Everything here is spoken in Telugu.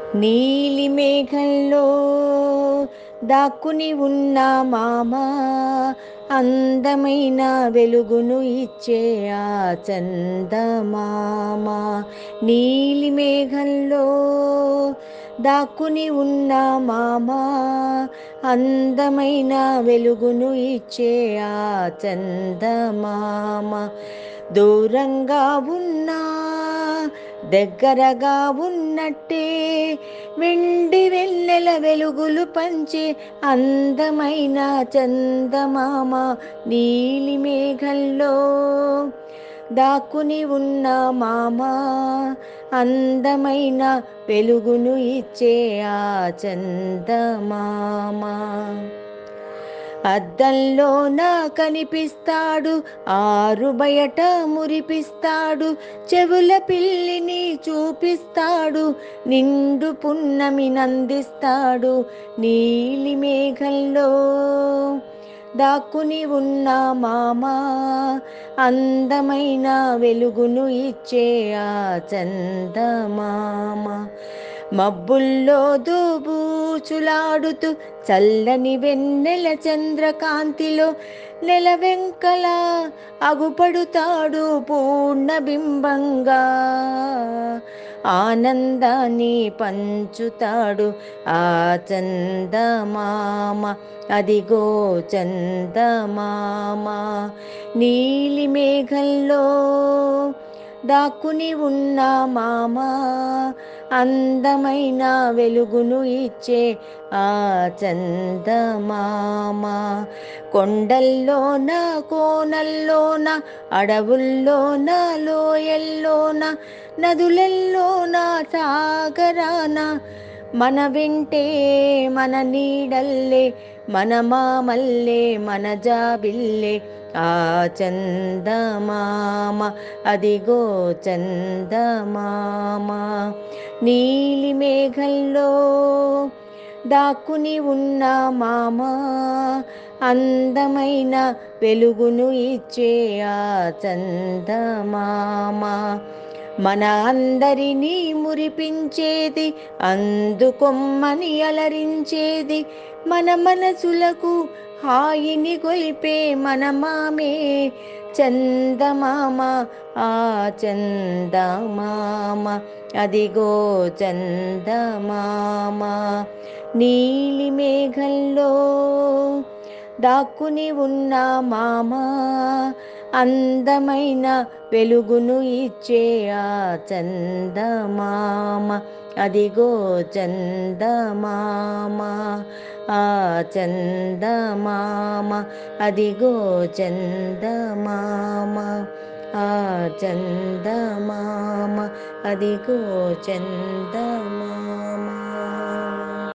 నీలి మేఘంలో దాక్కుని ఉన్న మామ అందమైన వెలుగును ఇచ్చే ఆ చందమామ నీలి మేఘంలో దాక్కుని ఉన్న మామ అందమైన వెలుగును ఇచ్చే ఆ చందమామ దూరంగా ఉన్నా దగ్గరగా ఉన్నట్టే వెండి వెన్నెల వెలుగులు పంచే అందమైన చందమామ నీలి మేఘంలో దాక్కుని ఉన్న మామ అందమైన వెలుగును ఇచ్చే ఆ చందమామ అద్దంలో నా కనిపిస్తాడు ఆరు బయట మురిపిస్తాడు చెవుల పిల్లిని చూపిస్తాడు నిండు పున్నమి నందిస్తాడు నీలి మేఘంలో దాక్కుని ఉన్న మామ అందమైన వెలుగును ఇచ్చే ఆ చందమామ మబ్బుల్లో దూబూచులాడుతూ చల్లని వెన్నెల చంద్రకాంతిలో నెల వెంకల అగుపడుతాడు పూర్ణబింబంగా ఆనందాన్ని పంచుతాడు ఆ చందమామ అదిగో చందమామ నీలి మేఘంలో దాక్కుని ఉన్న మామ అందమైన వెలుగును ఇచ్చే ఆ చందమామ కొండల్లోన కోనల్లోన అడవుల్లోన లోయల్లోన నదులల్లోన సాగరాన మన వెంటే మన నీడల్లే మన మామల్లే మన జాబిల్లే ఆ చందమామ అదిగో చందమామ నీలి మేఘంలో దాక్కుని ఉన్న మామ అందమైన వెలుగును ఇచ్చే ఆ చందమామ మన అందరినీ మురిపించేది అందుకొమ్మని అలరించేది మన మనసులకు హాయిని గొలిపే మన మామే చందమామ ఆ చందమామ అదిగో చందమామ నీలి మేఘంలో దాక్కుని ఉన్న మామ అందమైన వెలుగును ఇచ్చే ఆ చందమామ అదిగో చందమామ ఆ చందమామ అదిగో చందమామ ఆ చందమామ అదిగో చందమామ